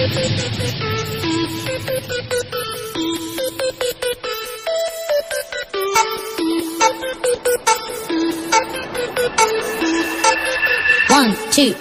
One, two.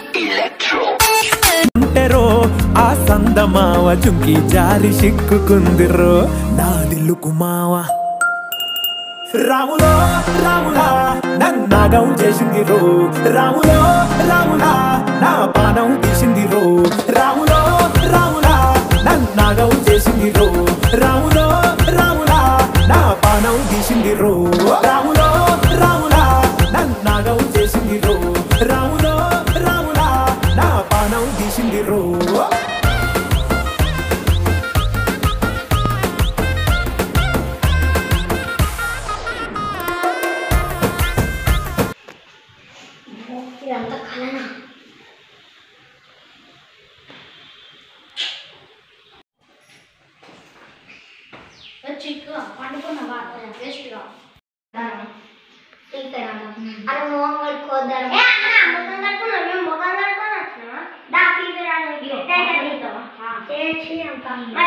ఉంటెరో ఆ సందమావ చుంకి జారి సిక్కుకుందిరో నాదిల్లు కుమావ రాములో రాములా నన్నాగం చేసిందిరో రాములో రాములా నా పానం తీసిందిరో రాములో రాములా నన్నాగం చేసిందిరో రాములో రాములా నా పానం తీసిందిరో రాములో రాములా నన్నాగం చేసిందిరో రాములో రాములా నా పానం తీసిందిరో ఇదంతా కలనా చిక్కు పండుకున్నావా వేస్ట్గా ఇక్కడ అరే మొహం కడుక్కోద్దాం ముఖం కడుక్కున్నాం మేము ముఖం కడుక్కొని వచ్చినామా దా ఫీవర్ అని చేసి అంత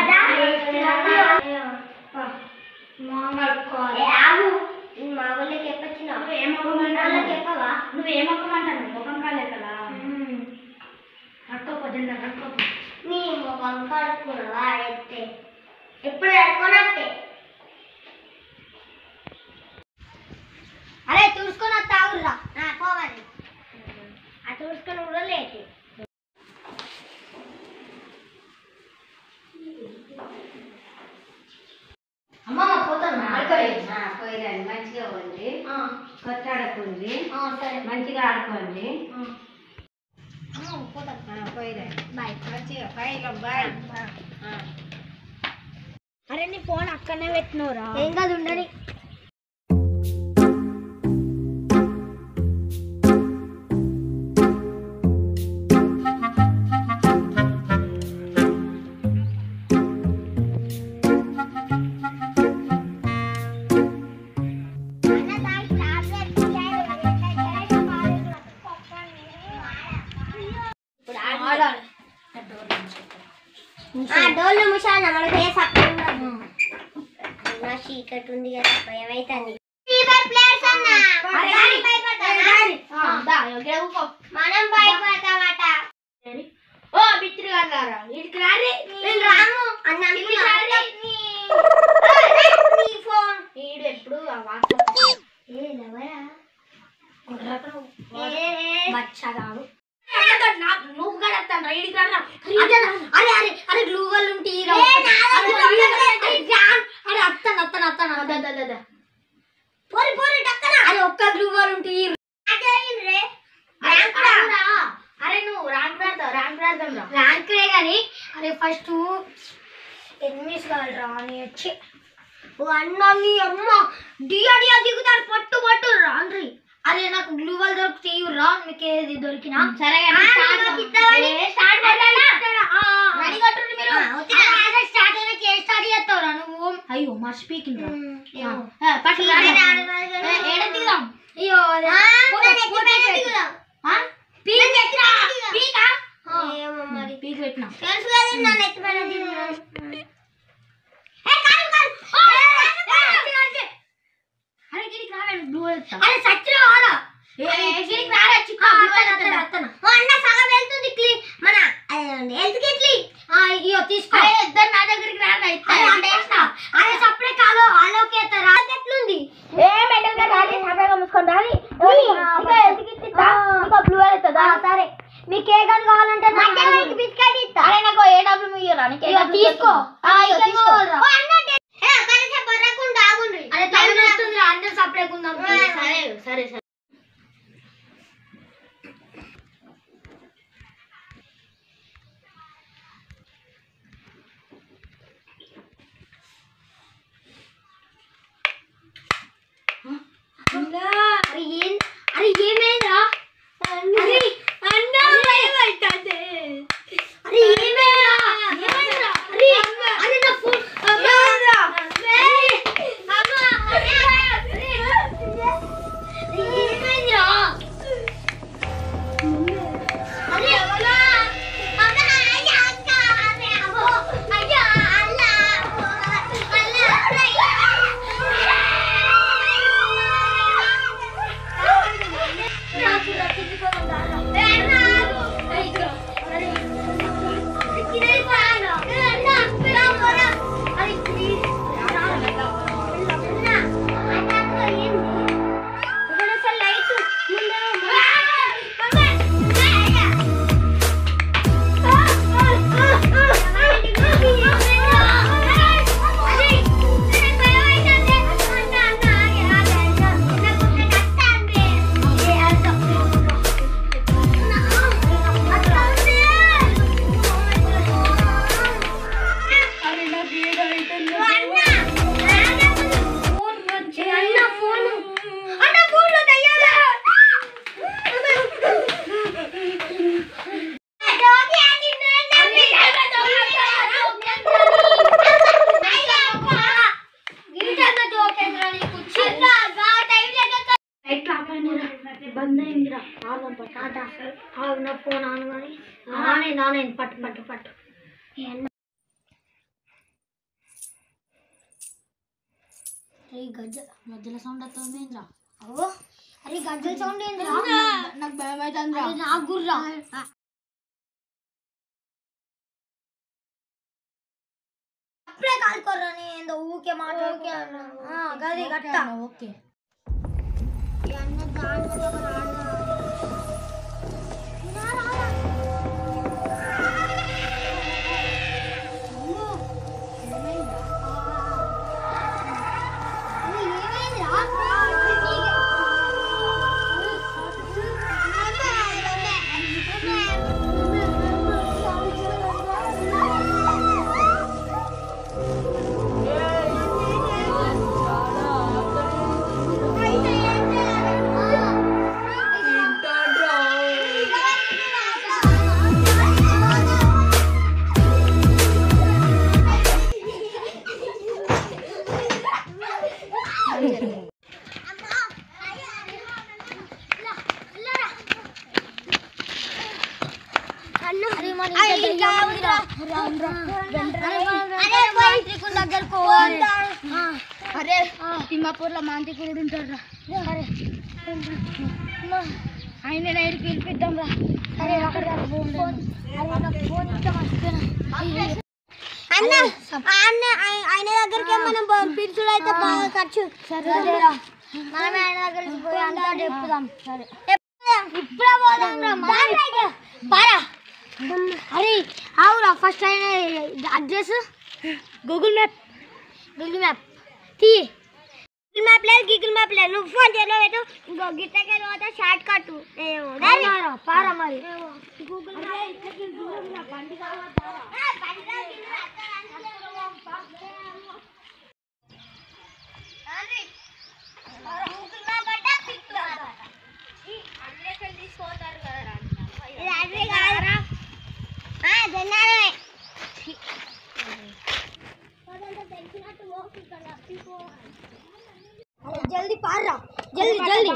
మొహం కడుక్కోవాలి ఆగు మా వాళ్ళకి చెప్పొచ్చినా ఏం వాళ్ళకి చెప్పవా నువ్వు ఏం మొక్కమంటాను ముఖం కాలే కదా కట్టుకోపో జెండ కట్టుకోపో నీ ముఖం కడుక్కున్నావా ఎత్తే ఎప్పుడు కడుక్కోనట్టే అరే చూసుకొని తాగురా నా పోవాలి ఆ చూసుకొని కూడా లేదు అమ్మమ్మ పోతున్నా పోయిరండి మంచిగా ఉంది కొట్లాడకుంది సరే మంచిగా ఆడుకోండి పోతాం పోయిరండి బాయ్ మంచిగా పైలో బాయ్ అరే నీ ఫోన్ అక్కడనే పెట్టినవురా ఏం కాదు ఉండని డోళ్ళు ముషాల మనకి ఏ సక్కగా నా చీకటి ఉంది కదా భయం అవుతుంది ప్లేయర్స్ అన్న మనం భయపడతామట ఓ బిత్రి గారు ఇడికి రారి నేను రాము అన్న ఇడికి రారి నీ ఫోన్ ఈడు ఎప్పుడు ఆ వాట్సాప్ ఏ నవరా బచ్చగాడు నువ్వు కూడా వస్తాను ఇడికి రా అరే అరే అరే గ్లూ వల్ల ఉంటే అరే అత్తను అత్తను అత్తను పోరి పోరి టక్కన అరే ఒక్క గ్లూ వల్ల ఉంటే అరే నువ్వు ర్యాంక్ రాడతావు ర్యాంక్ రాడదాం రా ర్యాంక్లే కానీ అరే ఫస్ట్ ఎనిమిస్ కావాలరా అని వచ్చి ఓ అన్న నీ అమ్మ డియా డియా దిగుతారు పట్టు పట్టు రాండ్రి అరే నాకు గ్లూ వాల్ దొరికితే రా మీకు ఏది దొరికినా సరే ఆ, నాకు ఇస్తావని? స్టార్ట్ రెడీ కొట్టుండి మీరు స్టార్ట్ అయినా ఏ స్టార్ట్ చేస్తావురా నువ్వు అయ్యో మర్చిపోయింది రా ఏమో. పట్టు ఏడ దిగుదాం అయ్యో అదే. ఫోటో- ఫోటో దిగుదాం. పీక్ ఎత్తురా. పీకా ఏమో మరి. పీక్ పెట్టినా తెలుసు కదా నన్ను ఎత్తుపైన దిగుదాం. ఏ, కాదు, కాదు. ఓ, ఏ, ఏ, అరే గిరికి రావే బ్లూ వెళ్తా అరే సచ్చిలో వారా ఏ గిరికి రారా చిక్కు అత్తను, అత్తను, అత్తను. ఓ అన్న సగం వెళ్తుంది క్లీ మన హెల్త్ కిట్లీ ఇయో తీసుకో అరే ఇద్దరు నా దగ్గరికి రారా అరే అంటే వేస్తా. అరే సప్పుడే కాలో ఆలోకి ఎత్తరా ఎట్లుంది ఏ మెడల్ గా రాలి సపరేగా మూసుకొని రాలి ఇంకా ఎందుకు ఇస్తా ఇంకా బ్లూ అవుతుందా సరే మీకు ఏ గన్ కావాలంటే మధ్యాహ్నానికి బిస్కెట్ ఇస్తా అరే నాకు ఏ డబ్బులు ముయ్యరా నీకు ఏ ఇగో డబ్బులు తీసుకో ఆ, ఇగో తీసుకో ఓ అన్న డే- ఏ, కనీసం బర్రకుండా ఆగుండ్రి. అరే టైం వస్తుంది అందరు సపరేకుందాం సరే సరే సరే అరే ఏం అరే ఏమైందా అరే అన్న భయమైతుంది అరే ఏమైందా ఏమైందా అరే అరే నా ఫోన్ ఏమైందా అమ్మ అరే అరే ఆనైంది ఆనైంది పట్టు పట్టు పట్టు అరే గజ్జ మధ్యలో సౌండ్ వస్తుంది ఏంద్రా అవో అరే గజ్జల సౌండ్ ఏంద్రా నాకు భయం అవుతుంది అరే నాకు గుర్రా అప్పుడే కాలుకోర్రా నీ ఏందో ఊకే మాట్లాడుకే గది గట్ట ఓకే ఈ అన్న దాని మీద ఒక రాళ్ళ. రా, రా, రా. అమ్మో. అరే, ఏమైందిరా? అరే మన ఇంట్లో దయ్యం ఉందిరా. అరే మాంత్రికుడి దగ్గరకు పోవాలి. అరే తిమ్మాపూర్లో మాంత్రికుడు ఉంటాడు అరే ఆయన నైట్కి పిలిపిద్దాం రా అరే అక్కడ ఫోన్ అరే నాకు ఫోన్ ఇస్తే మర్చిపోయినా అన్న అన్న ఆయన దగ్గరికి మనం పిలుచుడు అయితే బాగా ఖర్చు సరేరా మనం ఆయన దగ్గరికి పోయి అంతా చెప్పుదాం సరే ఇప్పుడే పోదాం రా పారా అరే అవురా ఫస్ట్ ఆయన address Google map Google map తీ గూగుల్ మ్యాప్ లేదు గూగుల్ మ్యాప్ లేదు నువ్వు ఫోన్ చేయలో పెట్టు ఇంకో గిట్టకే పోతే షార్ట్ కట్ పారా మరి గూగుల్ జల్దీ పారా జల్దీ జల్దీ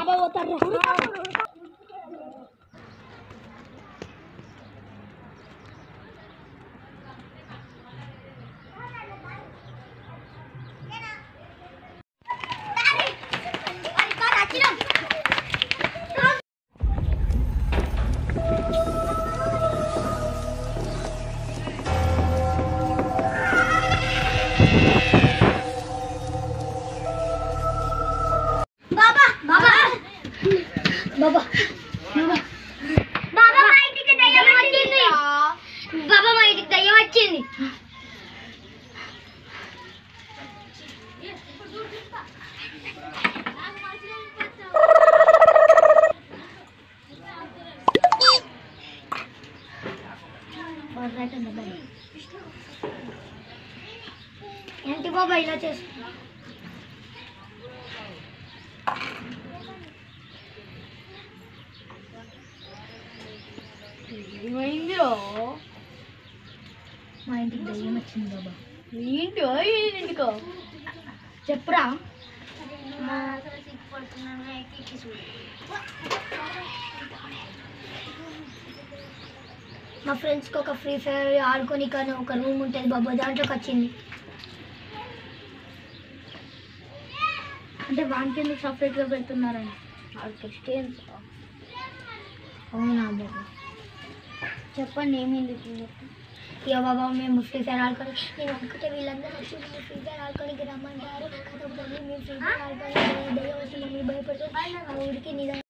బాబా బాబా బాబా బాబా మా ఇంటికి దయ్యం వచ్చింది బాబా మా ఇంటికి దయ్యం వచ్చింది ఏంటి బాబా ఇలా చేస్తున్నా ఏమైందిరో మా ఇంటికి దయ్యం వచ్చింది బాబా ఏంటో ఏంటికో చెప్పురా మా ఫ్రెండ్స్కి ఒక ఫ్రీ ఫైర్ ఆడుకొని కానీ ఒక రూమ్ ఉంటుంది బాబా దాంట్లోకి వచ్చింది అంటే వానికి ఎందుకు సపరేట్గా పెడుతున్నారని క్రిస్టియన్స్ అవునా బాబా చెప్పండి ఏమైంది ఇక బాబా మేము ఫ్రీ ఫైర్ ఆడుకొని నేను అనుకుంటే వీళ్ళందరూ వచ్చి మీరు ఫ్రీ ఫైర్ ఆడుకోనికి రమ్మంటారు కాకపోతే మేము ఫ్రీ ఫైర్ ఆడుకొని దయ్యం వచ్చి మమ్మల్ని భయపడుతుంది ఆ ఊరికి నిజం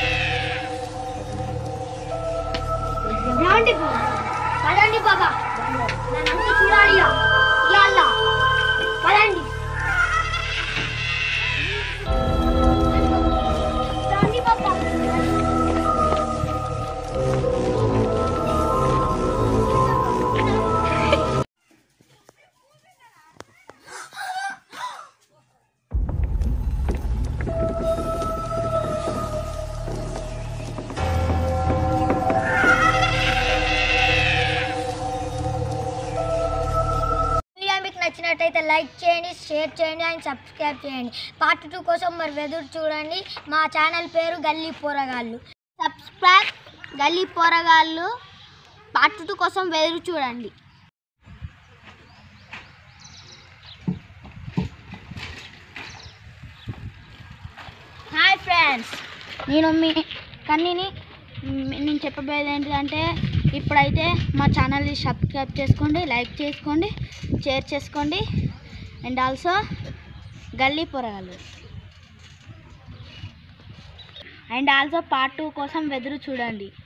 రండి బాబా పదండి బాబా నన్ను చూడాలి ఇక. ఇవాళ పదండి రండి బాబా వీడియో మీకు నచ్చినట్టయితే లైక్ చేయండి షేర్ చేయండి అండ్ సబ్స్క్రైబ్ చేయండి పార్ట్ టూ కోసం మరి వెదురు చూడండి మా ఛానల్ పేరు గల్లీ పోరగాళ్ళు సబ్స్క్రైబ్ గల్లీ పోరగాళ్ళు పార్ట్ టూ కోసం ఎదురు చూడండి హాయ్ ఫ్రెండ్స్ నేను మీ కన్నీని మ్, నేను చెప్పబోయేది ఏంటంటే ఇప్పుడైతే మా ఛానల్ని సబ్స్క్రైబ్ చేసుకోండి లైక్ చేసుకోండి షేర్ చేసుకోండి అండ్ ఆల్సో గల్లీ పొరగాలు అండ్ ఆల్సో పార్ట్ టూ కోసం ఎదురు చూడండి